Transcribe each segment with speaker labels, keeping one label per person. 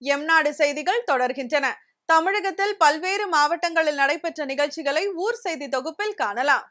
Speaker 1: எம்நாடு செய்திகள் தொடர்கின்றன தமிழகத்தில் பல்வேறு மாவட்டங்களில் நடைபெற்ற நிகழ்ச்சிகளை ஊர் செய்தி தொகுப்பில் காணலாம்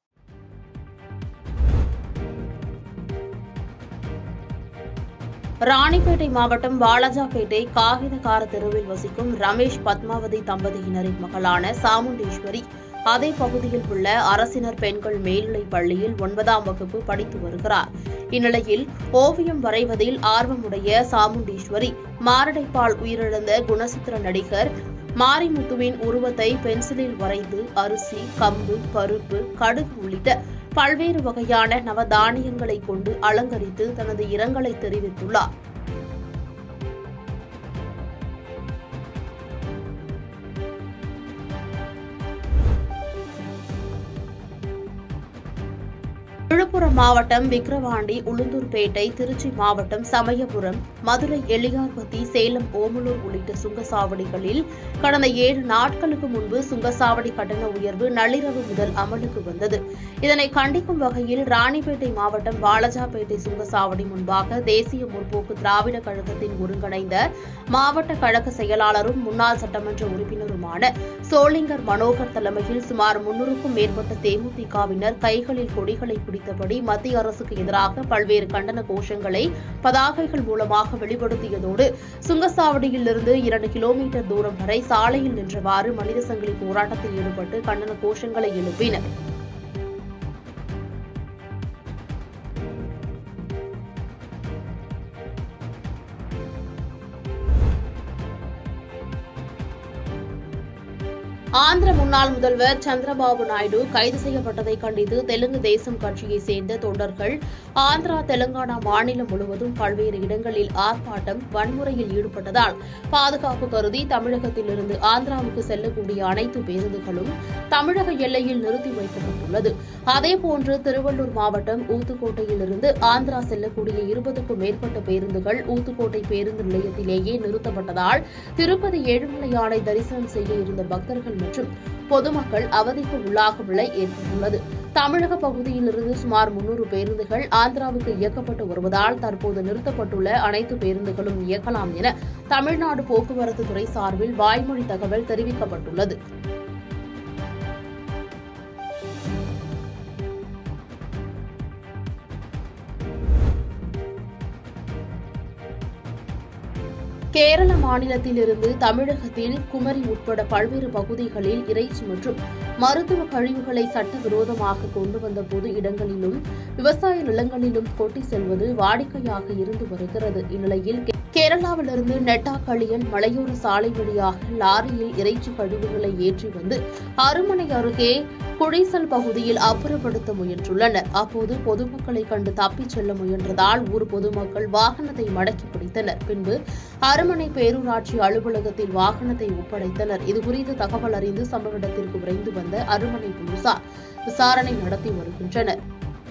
Speaker 2: ராணிப்பேட்டை மாவட்டம் வாலாஜாபேட்டை காகிதக்கார தெருவில் வசிக்கும் ரமேஷ் பத்மாவதி தம்பதியினரின் மகளான சாமுண்டீஸ்வரி அதே பகுதியில் உள்ள அரசினர் பெண்கள் மேல்நிலைப் பள்ளியில் ஒன்பதாம் வகுப்பு படித்து வருகிறார் இந்நிலையில் ஓவியம் வரைவதில் ஆர்வமுடைய சாமுண்டீஸ்வரி மாரடைப்பால் உயிரிழந்த குணசித்திர நடிகர் மாரிமுத்துவின் உருவத்தை பென்சிலில் வரைந்து அரிசி கம்பு பருப்பு கடுகு உள்ளிட்ட பல்வேறு வகையான நவதானியங்களை கொண்டு அலங்கரித்து தனது இரங்கலை தெரிவித்துள்ளார் விழுப்புரம் மாவட்டம் விக்கிரவாண்டி உளுந்தூர்பேட்டை திருச்சி மாவட்டம் சமயபுரம் மதுரை எளியார்பத்தி சேலம் ஓமலூர் உள்ளிட்ட சுங்கசாவடிகளில் கடந்த ஏழு நாட்களுக்கு முன்பு சுங்கசாவடி கட்டண உயர்வு நள்ளிரவு முதல் அமலுக்கு வந்தது இதனை கண்டிக்கும் வகையில் ராணிப்பேட்டை மாவட்டம் வாலஜாபேட்டை சுங்கசாவடி முன்பாக தேசிய முற்போக்கு திராவிட கழகத்தின் ஒருங்கிணைந்த மாவட்ட கழக செயலாளரும் முன்னாள் சட்டமன்ற உறுப்பினருமான சோளிங்கர் மனோகர் தலைமையில் சுமார் முன்னூறுக்கும் மேற்பட்ட தேமுதிகவினர் கைகளில் கொடிகளை பிடித்தபடி மத்திய அரசுக்கு எதிராக பல்வேறு கண்டன கோஷங்களை பதாகைகள் மூலமாக வெளிப்படுத்தியதோடு சுங்கசாவடியில் இருந்து இரண்டு கிலோமீட்டர் தூரம் வரை சாலையில் நின்றவாறு மனித சங்கிலி போராட்டத்தில் ஈடுபட்டு கண்டன கோஷங்களை எழுப்பினர் ஆந்திர முன்னாள் முதல்வர் சந்திரபாபு நாயுடு கைது செய்யப்பட்டதை கண்டித்து தெலுங்கு தேசம் கட்சியைச் சேர்ந்த தொண்டர்கள் ஆந்திரா தெலுங்கானா மாநிலம் முழுவதும் பல்வேறு இடங்களில் ஆர்ப்பாட்டம் வன்முறையில் ஈடுபட்டதால் பாதுகாப்பு கருதி தமிழகத்திலிருந்து ஆந்திராவுக்கு செல்லக்கூடிய அனைத்து பேருந்துகளும் தமிழக எல்லையில் நிறுத்தி வைக்கப்பட்டுள்ளது அதேபோன்று திருவள்ளூர் மாவட்டம் ஊத்துக்கோட்டையிலிருந்து ஆந்திரா செல்லக்கூடிய இருபதுக்கும் மேற்பட்ட பேருந்துகள் ஊத்துக்கோட்டை பேருந்து நிலையத்திலேயே நிறுத்தப்பட்டதால் திருப்பதி ஏழுமலையானை தரிசனம் செய்ய இருந்த பக்தர்கள் மற்றும் பொதுமக்கள் அவதிக்கு உள்ளாகும் நிலை ஏற்பட்டுள்ளது தமிழக பகுதியிலிருந்து சுமார் முன்னூறு பேருந்துகள் ஆந்திராவுக்கு இயக்கப்பட்டு வருவதால் தற்போது நிறுத்தப்பட்டுள்ள அனைத்து பேருந்துகளும் இயக்கலாம் என தமிழ்நாடு போக்குவரத்து துறை சார்பில் வாய்மொழி தகவல் தெரிவிக்கப்பட்டுள்ளது கேரள மாநிலத்திலிருந்து தமிழகத்தில் குமரி உட்பட பல்வேறு பகுதிகளில் இறைச்சி மற்றும் மருத்துவ கழிவுகளை சட்டவிரோதமாக கொண்டு வந்த பொது இடங்களிலும் விவசாய நிலங்களிலும் கொட்டி செல்வது வாடிக்கையாக இருந்து வருகிறது இந்நிலையில் கே- கேரளாவிலிருந்து நெட்டாக்களியன் மலையோர சாலை வழியாக லாரியில் இறைச்சி கழிவுகளை ஏற்றி வந்து அருமனை அருகே குடிசல் பகுதியில் அப்புறப்படுத்த முயன்றுள்ளனர் அப்போது பொதுமக்களை கண்டு தப்பிச் செல்ல முயன்றதால் ஊர் பொதுமக்கள் வாகனத்தை மடக்கி பிடித்தனர் பின்பு அருமனை பேரூராட்சி அலுவலகத்தில் வாகனத்தை ஒப்படைத்தனர் இதுகுறித்து தகவல் அறிந்து சம்பவ இடத்திற்கு விரைந்து வந்த அருமனை போலீசார் விசாரணை நடத்தி வருகின்றனர்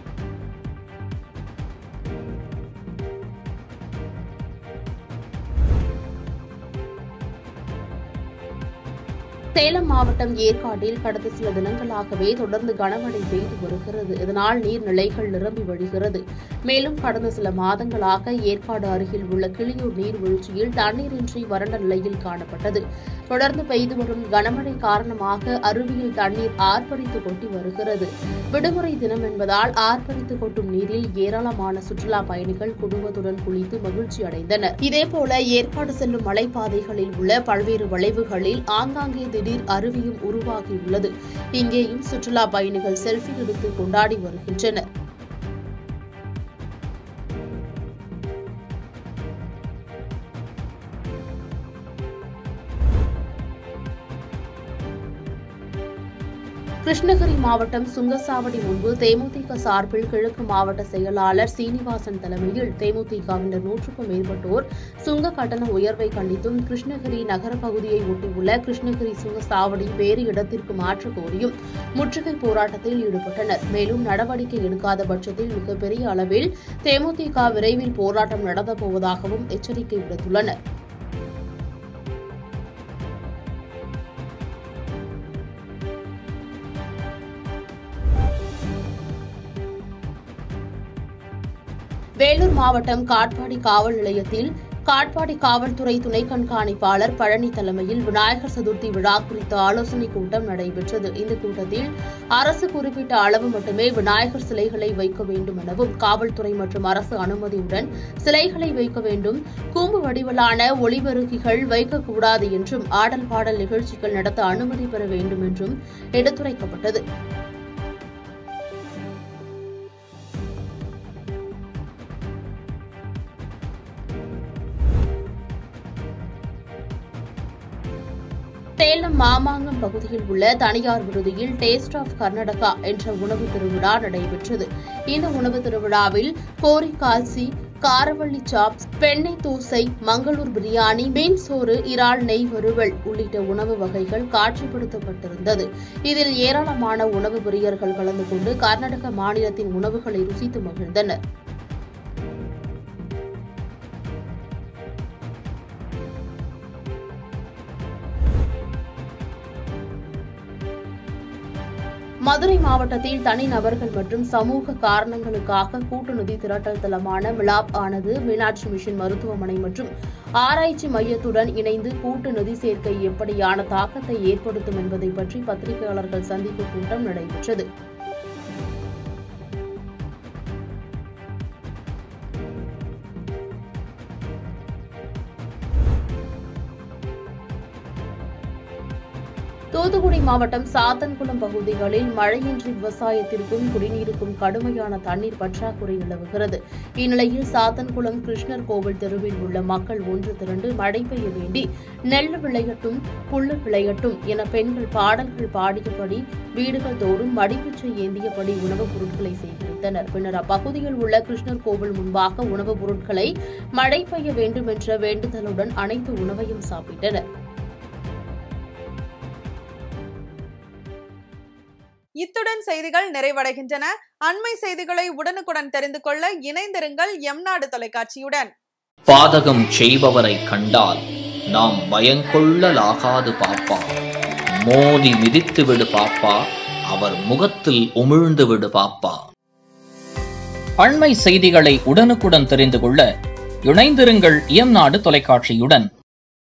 Speaker 2: சேலம் மாவட்டம் ஏற்காட்டில் கடந்த சில தினங்களாகவே தொடர்ந்து கனமழை பெய்து வருகிறது இதனால் நீர்நிலைகள் நிரம்பி வழிகிறது மேலும் கடந்த சில மாதங்களாக ஏற்காடு அருகில் உள்ள கிளியூர் நீர்வீழ்ச்சியில் தண்ணீரின்றி வறண்ட நிலையில் காணப்பட்டது தொடர்ந்து பெய்து வரும் கனமழை காரணமாக அருவியில் தண்ணீர் ஆர்ப்பரித்து கொட்டி வருகிறது விடுமுறை தினம் என்பதால் ஆர்ப்பரித்து கொட்டும் நீரில் ஏராளமான சுற்றுலா பயணிகள் குடும்பத்துடன் குளித்து மகிழ்ச்சி அடைந்தனர் இதேபோல ஏற்காடு செல்லும் மலைப்பாதைகளில் உள்ள பல்வேறு வளைவுகளில் ஆங்காங்கே திடீர் அருவியும் உருவாகியுள்ளது இங்கேயும் சுற்றுலா பயணிகள் செல்ஃபி எடுத்து கொண்டாடி வருகின்றனர் கிருஷ்ணகிரி மாவட்டம் சுங்கசாவடி முன்பு தேமுதிக சார்பில் கிழக்கு மாவட்ட செயலாளர் சீனிவாசன் தலைமையில் தேமுதிகவினர் நூற்றுக்கும் மேற்பட்டோர் சுங்க கட்டண உயர்வை கண்டித்தும் கிருஷ்ணகிரி நகர பகுதியை ஒட்டியுள்ள கிருஷ்ணகிரி சுங்கசாவடி வேறு இடத்திற்கு மாற்ற கோரியும் முற்றுகை போராட்டத்தில் ஈடுபட்டனர் மேலும் நடவடிக்கை எடுக்காத பட்சத்தில் மிகப்பெரிய அளவில் தேமுதிக விரைவில் போராட்டம் நடத்தப் போவதாகவும் எச்சரிக்கை விடுத்துள்ளனர் வேலூர் மாவட்டம் காட்பாடி காவல் நிலையத்தில் காட்பாடி காவல்துறை துணை கண்காணிப்பாளர் பழனி தலைமையில் விநாயகர் சதுர்த்தி விழா குறித்த ஆலோசனைக் கூட்டம் நடைபெற்றது இந்த கூட்டத்தில் அரசு குறிப்பிட்ட அளவு மட்டுமே விநாயகர் சிலைகளை வைக்க வேண்டும் எனவும் காவல்துறை மற்றும் அரசு அனுமதியுடன் சிலைகளை வைக்க வேண்டும் கூம்பு வடிவிலான ஒளிபெருக்கிகள் வைக்கக்கூடாது என்றும் ஆடல் பாடல் நிகழ்ச்சிகள் நடத்த அனுமதி பெற வேண்டும் என்றும் எடுத்துரைக்கப்பட்டது சேலம் மாமாங்கம் பகுதியில் உள்ள தனியார் விடுதியில் டேஸ்ட் ஆஃப் கர்நாடகா என்ற உணவு திருவிழா நடைபெற்றது இந்த உணவு திருவிழாவில் கோரி கால்சி காரவள்ளி சாப்ஸ் பெண்ணை தோசை மங்களூர் பிரியாணி மீன் சோறு இறால் நெய் வறுவல் உள்ளிட்ட உணவு வகைகள் காட்சிப்படுத்தப்பட்டிருந்தது இதில் ஏராளமான உணவு பிரியர்கள் கலந்து கொண்டு கர்நாடக மாநிலத்தின் உணவுகளை ருசித்து மகிழ்ந்தனர் மதுரை மாவட்டத்தில் தனிநபர்கள் மற்றும் சமூக காரணங்களுக்காக கூட்டு நிதி திரட்டல் தளமான மிலாப் ஆனது மீனாட்சி மிஷன் மருத்துவமனை மற்றும் ஆராய்ச்சி மையத்துடன் இணைந்து கூட்டு நிதி சேர்க்கை எப்படியான தாக்கத்தை ஏற்படுத்தும் என்பதை பற்றி பத்திரிகையாளர்கள் சந்திப்பு கூட்டம் நடைபெற்றது தூத்துக்குடி மாவட்டம் சாத்தன்குளம் பகுதிகளில் மழையின்றி விவசாயத்திற்கும் குடிநீருக்கும் கடுமையான தண்ணீர் பற்றாக்குறை நிலவுகிறது இந்நிலையில் சாத்தன்குளம் கிருஷ்ணர் கோவில் தெருவில் உள்ள மக்கள் ஒன்று திரண்டு மழை பெய்ய வேண்டி நெல் விளையட்டும் புல்லு விளையட்டும் என பெண்கள் பாடல்கள் பாடியபடி வீடுகள் தோறும் மடிப்பிச்சை ஏந்தியபடி உணவுப் பொருட்களை சேகரித்தனர் பின்னர் அப்பகுதியில் உள்ள கிருஷ்ணர் கோவில் முன்பாக உணவுப் பொருட்களை மழை பெய்ய வேண்டும் என்ற வேண்டுதலுடன் அனைத்து உணவையும் சாப்பிட்டனர்
Speaker 1: இத்துடன் செய்திகள் நிறைவடைகின்றன அண்மை செய்திகளை உடனுக்குடன் தெரிந்து கொள்ள இணைந்திருங்கள் எம்நாடு தொலைக்காட்சியுடன்
Speaker 3: பாதகம் செய்பவரை கண்டால் நாம் பயங்கொள்ளலாகாது பாப்பா மோதி மிதித்து விடு பாப்பா அவர் முகத்தில் உமிழ்ந்து விடு பாப்பா அண்மை செய்திகளை உடனுக்குடன் தெரிந்து கொள்ள இணைந்திருங்கள் எம் நாடு தொலைக்காட்சியுடன்